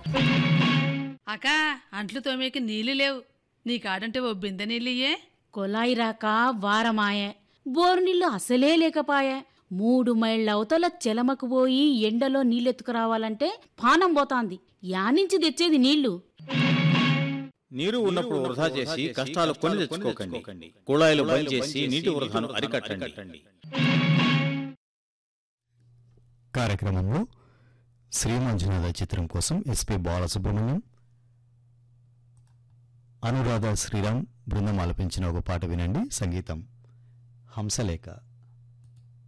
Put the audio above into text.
అకా అంట్లు తోమేకి నీళ్లు లేవు నీ కాడంటే ఓ బిందె నీళ్ళియ్యే కొలాయి రాక వారమాయే బోరు నీళ్లు అసలే లేకపాయే మూడు మైళ్ళ అవతల చెలమకు పోయి ఎండలో నీళ్ళెత్తుకురావాలంటే పానం పోతాంది యానించి తెచ్చేది నీళ్లు నీరు ఉన్నప్పుడు వృధా చేసి కష్టాలు కొని తెచ్చుకోకండి కుళాయిలు బంద్ చేసి నీటి వృధాను అరికట్టండి కార్యక్రమంలో శ్రీమంజునాథ చిత్రం కోసం ఎస్పి బాలసుబ్రహ్మణ్యం అనురాధ శ్రీరామ్ బృందం ఆలపించిన ఒక పాట వినండి సంగీతం హంసలేఖ